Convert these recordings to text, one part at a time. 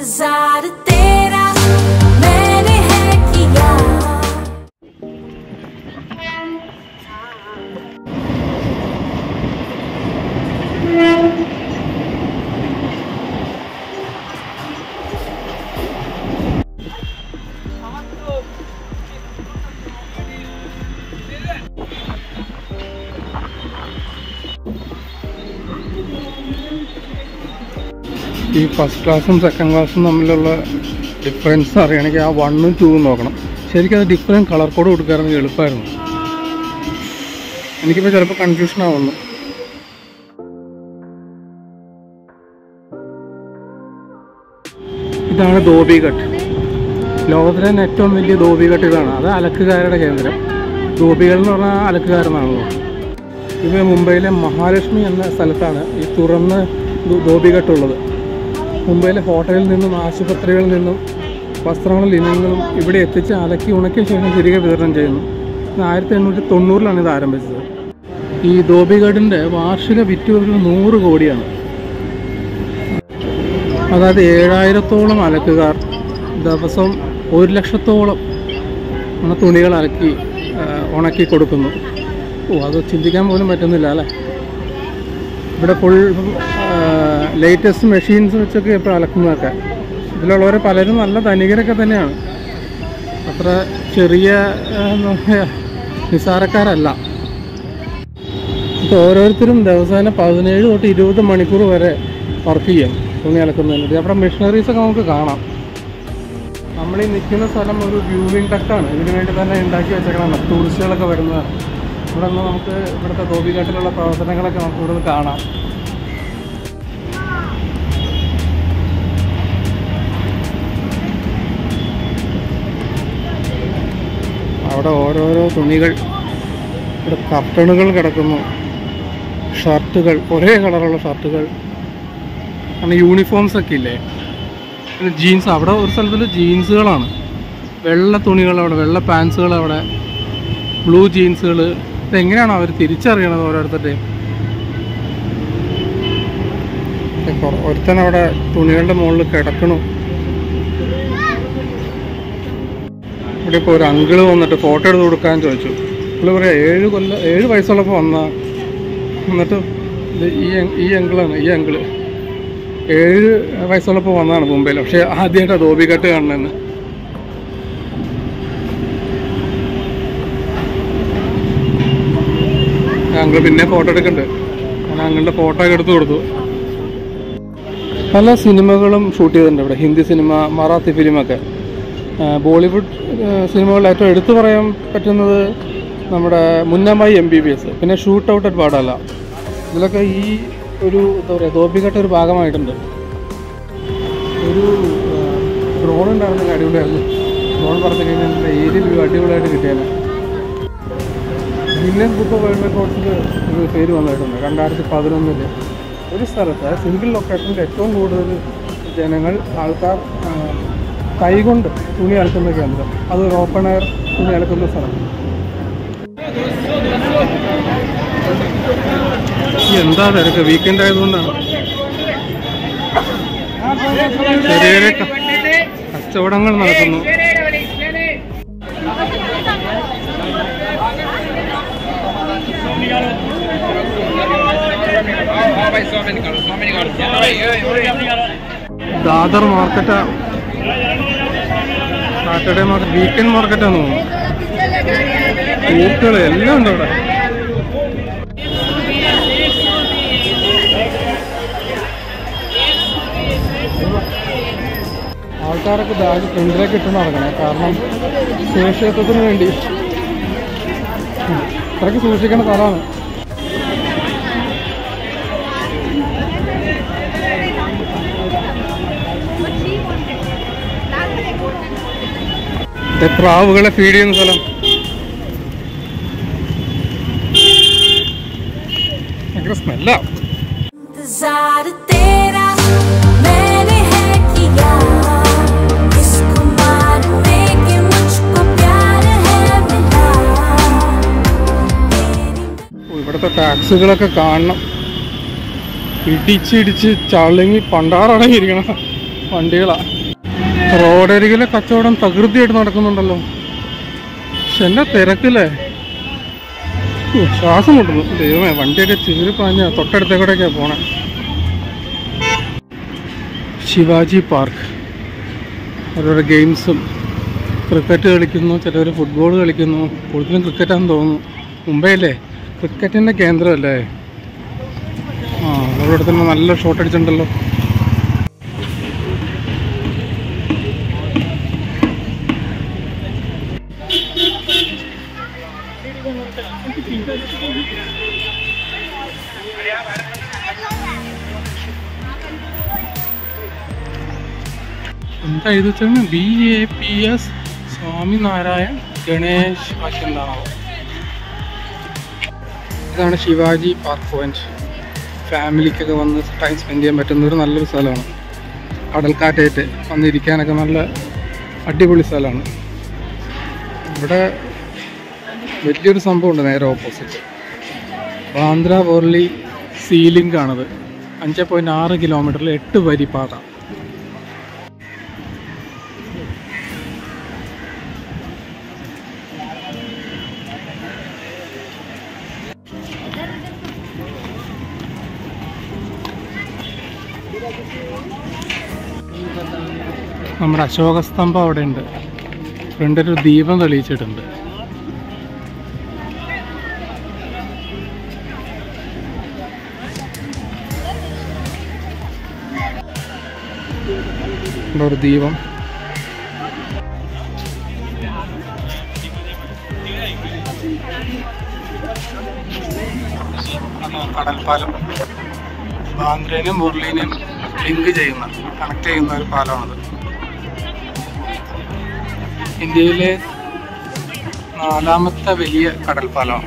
इंतजार तेरा मैंने है किया ഈ ഫസ്റ്റ് ക്ലാസ്സും സെക്കൻഡ് ക്ലാസ്സും തമ്മിലുള്ള ഡിഫറൻസ് അറിയണമെങ്കിൽ ആ വണ്ണും ടൂവും നോക്കണം ശരിക്കും അത് ഡിഫറെൻറ്റ് കളർ കോഡ് കൊടുക്കാറുണ്ടെങ്കിൽ എളുപ്പമായിരുന്നു എനിക്കിപ്പോൾ ചിലപ്പോൾ കൺഫ്യൂഷൻ ആവുന്നു ഇതാണ് ധോബിഘട്ട് ലോകത്തിലെ തന്നെ ഏറ്റവും വലിയ ധോബിഘട്ട് ഇതാണ് അത് അലക്കുകാരുടെ കേന്ദ്രം ധോബികൾ എന്ന് പറഞ്ഞാൽ അലക്കുകാരെന്നാണല്ലോ ഇത് മുംബൈയിലെ മഹാലക്ഷ്മി എന്ന സ്ഥലത്താണ് ഈ തുറന്ന് ധോ- ധോബിഘട്ടുള്ളത് മുംബൈയിലെ ഹോട്ടലിൽ നിന്നും ആശുപത്രികളിൽ നിന്നും വസ്ത്രങ്ങളും ഇനങ്ങളും ഇവിടെ എത്തിച്ച് അലക്കി ഉണക്കിയ ശേഷം തിരികെ വിതരണം ചെയ്യുന്നു ഇത് ആയിരത്തി എണ്ണൂറ്റി തൊണ്ണൂറിലാണ് ഇത് ആരംഭിച്ചത് ഈ ധോബിഘട്ടിൻ്റെ വാർഷിക വിറ്റുവരവ് നൂറ് കോടിയാണ് അതായത് ഏഴായിരത്തോളം അലക്കുകാർ ദിവസം ഒരു ലക്ഷത്തോളം ആണ് തുണികൾ അലക്കി ആ, ഉണക്കി കൊടുക്കുന്നു ഓ അത് ചിന്തിക്കാൻ പോലും പറ്റുന്നില്ല അല്ലേ ഇവിടെ ഫുൾ ലേറ്റസ്റ്റ് മെഷീൻസ് വെച്ചൊക്കെ ഇപ്പോൾ അലക്കുന്നതൊക്കെ ഇതിലുള്ളവർ പലരും നല്ല ധനികരൊക്കെ തന്നെയാണ് അത്ര ചെറിയ ആ, എന്താ പറയുക, നിസ്സാരക്കാരല്ല ഇപ്പോൾ ഓരോരുത്തരും ദിവസേന പതിനേഴ് തൊട്ട് ഇരുപത് മണിക്കൂർ വരെ വർക്ക് ചെയ്യും തുണി അലക്കുന്നതിന് അവിടെ മെഷീനറീസ് ഒക്കെ നമുക്ക് കാണാം നമ്മൾ ഈ നിൽക്കുന്ന സ്ഥലം ഒരു വ്യൂവിംഗ് ഡക്റ്റാണ് ഇതിനു വേണ്ടി തന്നെ ഉണ്ടാക്കി വെച്ചേക്കണം ടൂറിസ്റ്റുകളൊക്കെ വരുന്നതാണ് ഇവിടെ നിന്ന് നമുക്ക് ഇവിടുത്തെ ധോബിഘട്ടിലുള്ള പ്രവർത്തനങ്ങളൊക്കെ നമുക്ക് ഇവിടെ നിന്ന് കാണാം അവിടെ ഓരോരോ തുണികൾ ഇവിടെ കർട്ടണുകൾ കിടക്കുന്നു ഷർട്ടുകൾ ഒരേ കളറുള്ള ഷർട്ടുകൾ അങ്ങനെ യൂണിഫോംസ് ഒക്കെ ഇല്ലേ പിന്നെ ജീൻസ് അവിടെ ഒരു സ്ഥലത്തിൽ ജീൻസുകളാണ് വെള്ള തുണികൾ അവിടെ വെള്ള പാൻസുകൾ അവിടെ ബ്ലൂ ജീൻസുകൾ ഇതെങ്ങനെയാണോ അവർ തിരിച്ചറിയണത് ഓരോരുത്തരുടെയും ഏ, കൊറ- ഒരുത്തൻ അവിടെ തുണികളുടെ മുകളിൽ കിടക്കണു ഇവിടെ ഇപ്പോൾ ഒരു അങ്കിള് വന്നിട്ട് ഫോട്ടോ എടുത്ത് കൊടുക്കാൻ ചോദിച്ചു പുള്ളി പറയാം ഏഴ് കൊല്ലം ഏഴ് വയസ്സുള്ളപ്പോൾ വന്ന എന്നിട്ട് ഇത് ഈ അങ്- ഈ അങ്കിളാണ് ഈ അങ്കിള് ഏഴ് വയസ്സുള്ളപ്പോൾ വന്നതാണ് മുംബൈയിൽ പക്ഷേ ആദ്യമായിട്ടാണ് ധോബിഘട്ട് കാണുന്നതെന്ന് അങ്കിള് പിന്നെ ഫോട്ടോ എടുക്കുന്നുണ്ട് ഞാൻ അങ്കിളുടെ ഫോട്ടോ ഒക്കെ എടുത്ത് കൊടുത്തു പല സിനിമകളും ഷൂട്ട് ചെയ്തിട്ടുണ്ട് ഇവിടെ ഹിന്ദി സിനിമ മറാത്തി ഫിലിമൊക്കെ ആ, ബോളിവുഡ് ആ, സിനിമകളിൽ ഏറ്റവും എടുത്തു പറയാൻ പറ്റുന്നത് നമ്മുടെ മുന്നമ്മായി എം ബി ബി എസ് പിന്നെ ഷൂട്ട് ഔട്ട് അറ്റ് പാടല്ല ഇതിലൊക്കെ ഈ ഒരു എന്താ പറയുക ധോബിഘട്ട ഒരു ഭാഗമായിട്ടുണ്ട് ഒരു ഡ്രോൺ ഉണ്ടായിരുന്നെങ്കിൽ അടിപൊളിയായിരുന്നു ഡ്രോൺ പറത്തി കഴിഞ്ഞാൽ ഏരിയൽ വ്യൂ അടിപൊളിയായിട്ട് കിട്ടിയാണ് ഗിന്നസ് ബുക്ക് ഓഫ് വേൾഡ് റെക്കോർഡ്സിൽ ഒരു പേര് വന്നിട്ടുണ്ട് രണ്ടായിരത്തി പതിനൊന്നില് ഒരു സ്ഥലത്ത് സിംഗിൾ ലൊക്കേഷനിൽ ഏറ്റവും കൂടുതൽ ജനങ്ങൾ ആൾക്കാർ ആ, കൈകൊണ്ട് തുണി അലക്കുന്ന കേന്ദ്രം അത് ഒരു ഓപ്പൺ എയർ തുണി അലക്കുന്ന സ്ഥലം ഈ എന്താ തിരക്ക് വീക്കെൻഡ് ആയതുകൊണ്ടാണ് ചെറിയ ചെറിയ ക- കച്ചവടങ്ങൾ നടക്കുന്നു ദാദർ മാർക്കറ്റാ സാറ്റർഡേ മാർക്കറ്റ് വീക്കെൻഡ് മാർക്കറ്റാന്ന് തോന്നുന്നു പൂക്കൾ എല്ലാം ഉണ്ട് അവിടെ ആൾക്കാരൊക്കെ ബാഗ് ഫ്രണ്ടിലേക്ക് ഇട്ട് നടക്കണേ കാരണം സുരക്ഷിതത്വത്തിന് വേണ്ടി ഇത്രയ്ക്ക് സൂക്ഷിക്കേണ്ട സ്ഥലമാണ് ദേ പ്രാവുകളെ ഫീഡ് ചെയ്യുന്ന സ്ഥലം ഭയങ്കര സ്മെല്ലാ इंतजार तेरा मैंने है किया इसको मानने के मुझको प्यार है मिला तेरी ഓ, ഇവിടുത്തെ ടാക്സുകളൊക്കെ കാണണം ഇടിച്ചിടിച്ച് ചളുങ്ങി പണ്ടാറടങ്ങിയിരിക്കണം വണ്ടികളാ റോഡരികിലെ കച്ചവടം തകൃതിയായിട്ട് നടക്കുന്നുണ്ടല്ലോ പക്ഷെ എന്നാ തിരക്കില്ലേ ഉം, ശ്വാസം മുട്ടുന്നു ദൈവമേ വണ്ടിയൊക്കെ ചീറിപ്പാഞ്ഞ തൊട്ടടുത്തേക്കൂടെയൊക്കെയാ പോണേ ശിവാജി പാർക്ക് ഓരോരോ ഗെയിംസും ക്രിക്കറ്റ് കളിക്കുന്നു ചിലവർ ഫുട്ബോൾ കളിക്കുന്നു കൂടുതലും ക്രിക്കറ്റാണെന്ന് തോന്നുന്നു മുംബൈ അല്ലേ ക്രിക്കറ്റിൻ്റെ കേന്ദ്രമല്ലേ ആ അവിടെ തന്നെ നല്ല ഷോട്ട് അടിച്ചിട്ടുണ്ടല്ലോ എന്താ എഴുതി വെച്ചാൽ B A P S Swaminarayan Ganesh വാക്യന്താണോ ഇതാണ് ശിവാജി പാർക്ക് പോയിന്റ് ഫാമിലിക്കൊക്കെ വന്ന് ടൈം സ്പെൻഡ് ചെയ്യാൻ പറ്റുന്ന ഒരു നല്ലൊരു സ്ഥലമാണ് കടൽക്കാറ്റേറ്റ് വന്നിരിക്കാനൊക്കെ നല്ല അടിപൊളി സ്ഥലമാണ് ഇവിടെ വലിയൊരു സംഭവമുണ്ട് നേരെ ഓപ്പോസിറ്റ് ബാന്ദ്ര വോർലി സീലിംഗ് ആണത് അഞ്ച് പോയിൻറ്റ് ആറ് കിലോമീറ്ററിൽ എട്ട് വരി പാത നമ്മുടെ അശോകസ്തംഭം അവിടെ ഉണ്ട് ഫ്രണ്ടിൽ ഒരു ദീപം തെളിയിച്ചിട്ടുണ്ട് ഇവിടെ ഒരു ദീപം കടൽപ്പാലം ബാന്ദ്രേനും മുരളീനെയും ലിങ്ക് ചെയ്യുന്ന കണക്ട് ചെയ്യുന്ന ഒരു പാലമാണത് ഇന്ത്യയിലെ നാലാമത്തെ വലിയ കടൽപ്പാലമാണ്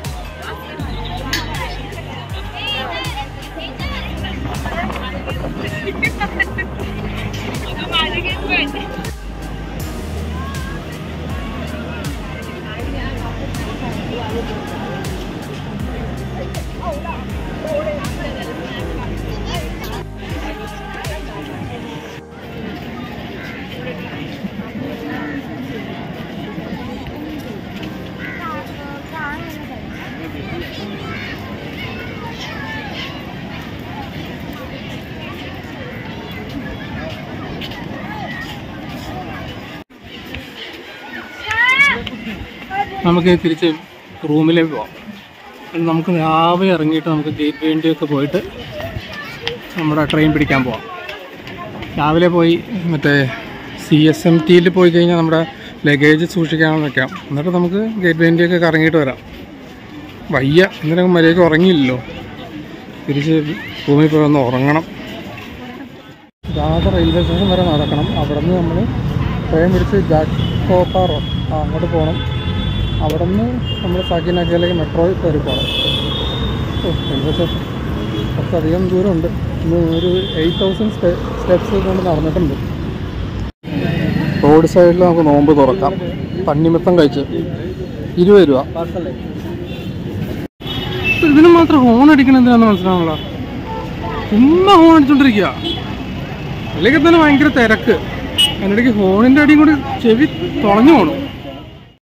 നമുക്ക് തിരിച്ച് റൂമിലേക്ക് പോവാം അത് നമുക്ക് രാവിലെ ഇറങ്ങിയിട്ട് നമുക്ക് ഗേറ്റ് വേണ്ടിയൊക്കെ പോയിട്ട് നമ്മുടെ ട്രെയിൻ പിടിക്കാൻ പോവാം രാവിലെ പോയി മറ്റേ സി എസ് എം ടിയിൽ പോയി കഴിഞ്ഞാൽ നമ്മുടെ ലഗേജ് സൂക്ഷിക്കാമെന്ന് വെക്കാം എന്നിട്ട് നമുക്ക് ഗേറ്റ് വേണ്ടിയൊക്കെ കറങ്ങിയിട്ട് വരാം വയ്യ ഇന്നലെ മര്യാദയ്ക്ക് ഉറങ്ങിയില്ലല്ലോ തിരിച്ച് റൂമിൽ പോയി ഒന്ന് ഉറങ്ങണം രാധ റെയിൽവേ സ്റ്റേഷൻ വരെ നടക്കണം അവിടെ നിന്ന് നമ്മൾ ട്രെയിൻ പിടിച്ച് ജാക്കോപ്പാറോ ആ അങ്ങോട്ട് പോകണം അവിടെ നിന്ന് നമ്മൾ സാക്കിനാക്കിയിലേക്ക് മെട്രോയിൽ കയറി പോകണം ഓ റെയിൽവേ സ്റ്റേഷൻ കുറച്ചധികം ദൂരമുണ്ട് ഇന്ന് ഒരു എയ്റ്റ് തൗസൻഡ് സ്റ്റെപ്സ് കൊണ്ട് നടന്നിട്ടുണ്ട് റോഡ് സൈഡിൽ നമുക്ക് നോമ്പ് തുറക്കാം തണ്ണിമത്തം കഴിച്ച് ഇരുപത് രൂപ ഇതിന് മാത്രം ഹോൺ അടിക്കണം എന്തിനാന്ന് മനസ്സിലാവണല്ലോ ചുമ്മാ ഹോൺ അടിച്ചോണ്ടിരിക്കുക അല്ലെങ്കിൽ തന്നെ ഭയങ്കര തിരക്ക് അതിനിടയ്ക്ക് ഹോണിൻ്റെ അടിയും കൂടി ചെവി തുളഞ്ഞു പോകണം